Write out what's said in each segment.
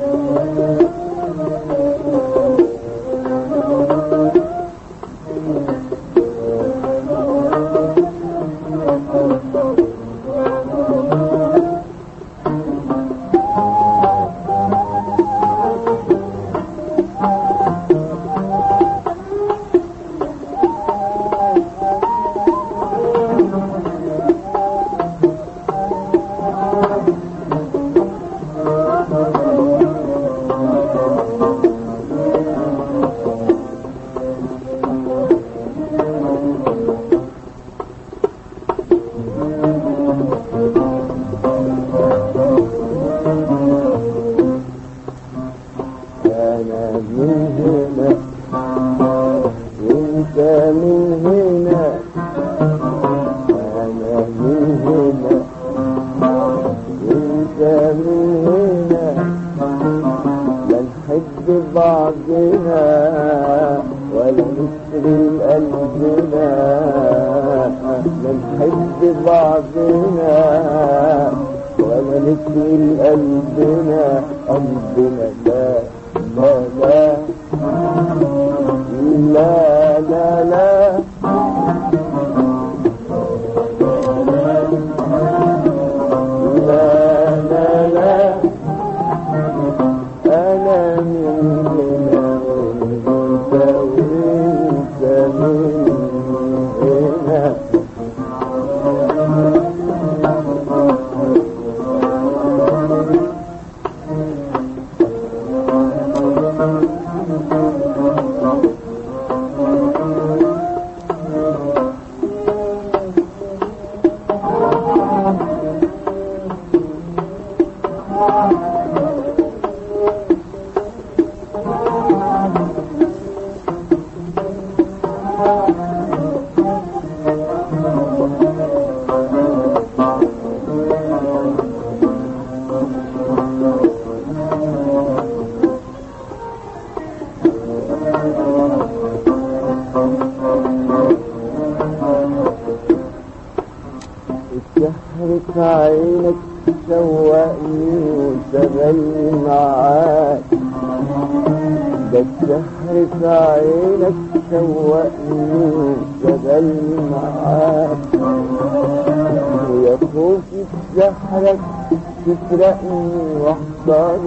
أنا من هنا وانت من هنا أنا من هنا وانت من هنا لا نحب بعضنا ولا نشتري قلبنا لا نحب بعضنا ولا نشتري قلبنا قلبنا لا لا لا لا لا لا لا لا لا أنا من هنا وانت وانت من هنا السحر في عينك شوقني وشغلني معاك ده السحر في عينك شوقني وشغلني معاك ويا خوفي بسحرك تسرقني واحضر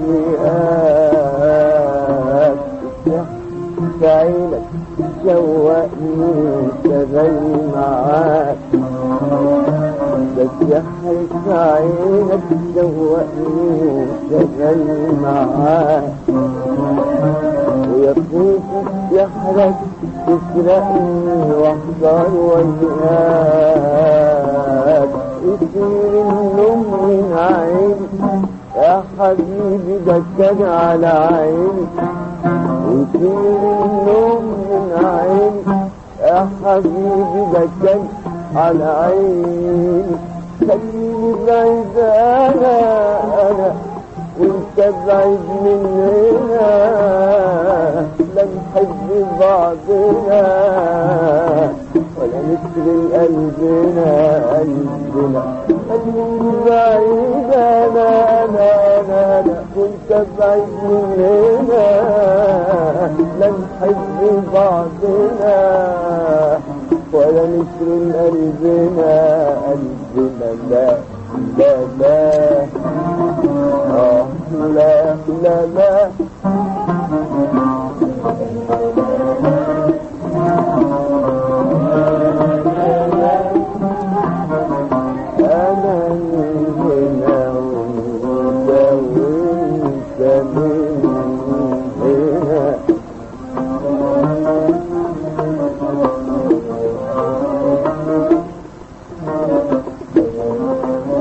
وياك السحر في عينك شوقني وشغلني معاك بس يحرك عينك شوقني وشغلني معاك ويفوت يحرك تسرقني واحضر وياك يصير النوم من عيني يا حبيبي ده كان على عيني ويصير النوم من عيني يا حبيبي ده كان على عيني خليني بعيد انا انا وانت بعيد مننا لا نحب بعضنا ولا نشتري قلبنا قلبنا خليني بعيد انا انا انا انا وانت بعيد مننا لا نحب بعضنا ولا نشري قلبنا قلبنا لا لا لا آه لا لا لا أنا من هنا وانت وانت من هنا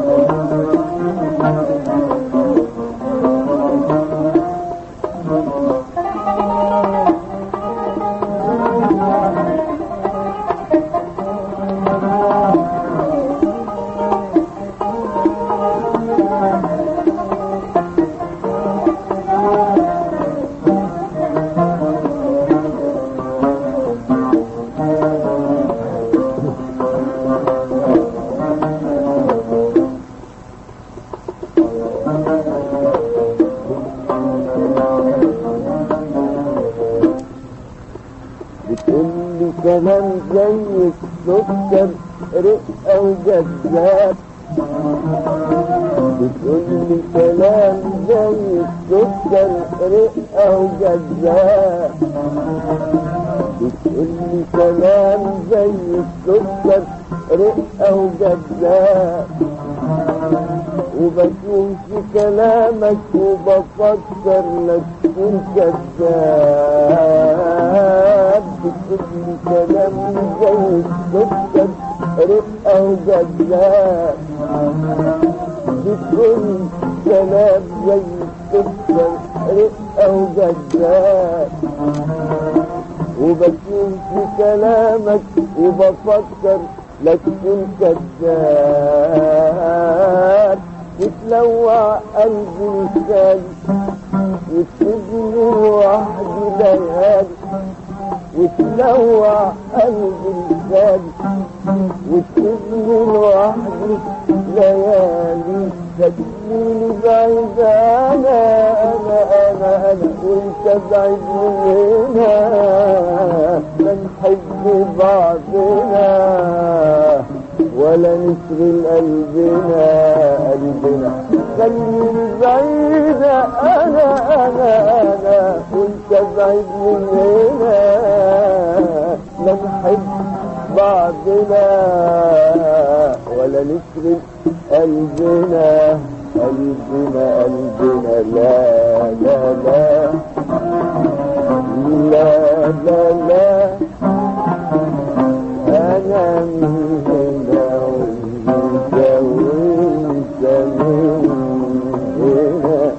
Thank you. كلام زي السكر رقة وجذاب بتقول لي كلام زي السكر رقة وجذاب بتقول لي كلام زي السكر رقة وجذاب وبشوف في كلامك وبفكر لك تكون كذاب بتقول لي كلام زي السكر رقة وجذاب بتقول كلام زي السكر رقة وجذاب وبشوف في كلامك وبفكر لك كنت كذاب وتلوع قلبي الثاني وتسيبني لوحدي ليالي وتلوع قلبي الثاني وتسيبني لوحدي ليالي تجيني بعيد انا انا انا انا وانت بعيد من هنا لا نحب بعضنا ولا نشغل قلبنا قلبنا خليني بعيد انا انا انا وانت بعيد من هنا لا نحب بعضنا ولا نشغل قلبنا قلبنا قلبنا لا لا لا لا لا لا أنا من هنا وانت وانت من هنا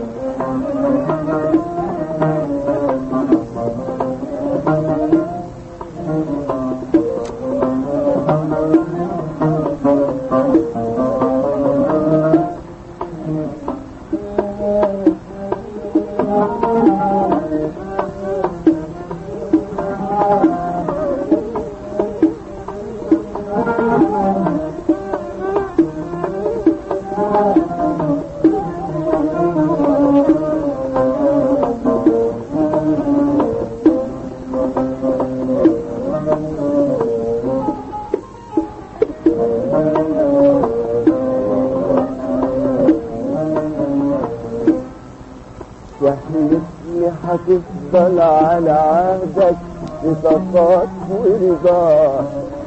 يحلفني هتفضل على عهدك بصفات ورضاك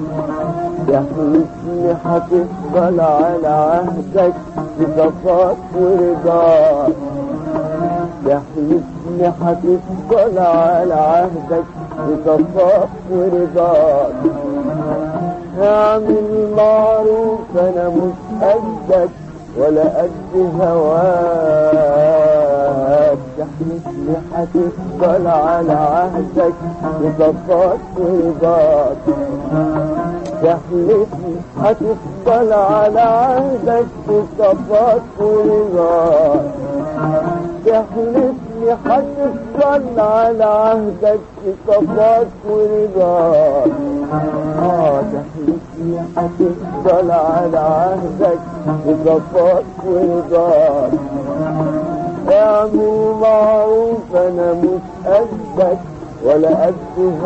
يحلفني هتفضل على عهدك بصفات ورضاك يحلفني هتفضل على عهدك بصفات ورضاك اعمل معروف انا مش قدك ولا قد هواك تحلف لي هتفضل على عهدك بصفات ورضاك تحلف لي هتفضل على عهدك بصفات ورضاك تحلف لي هتفضل على عهدك بصفات ورضاك اه تحلف لي هتفضل على عهدك بصفات ورضاك اعمل معروف انا مش قدك ولا قد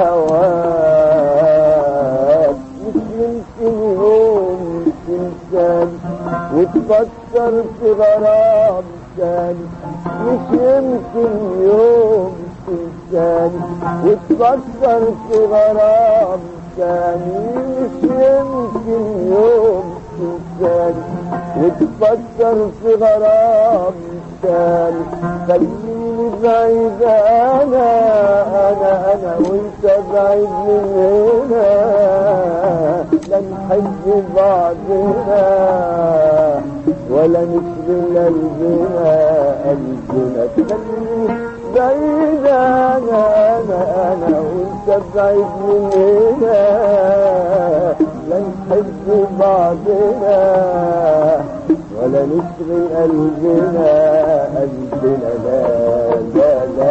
هواك مش يمكن يوم تنساني وتفكر في غرام تاني مش يمكن يوم تنساني وتفكر في غرام تاني مش يمكن يوم تنساني وتفكر في غرام تاني خليني بعيد انا انا انا وانت بعيد من هنا لا نحب بعضنا ولا نشغل قلبنا قلبنا خليني بعيد انا انا انا وانت بعيد من هنا لا نحب بعضنا ولا نشغل قلبنا قلبنا لا لا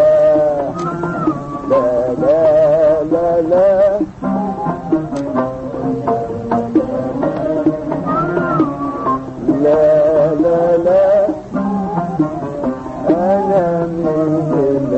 لا لا لا لا لا لا لا لا أنا من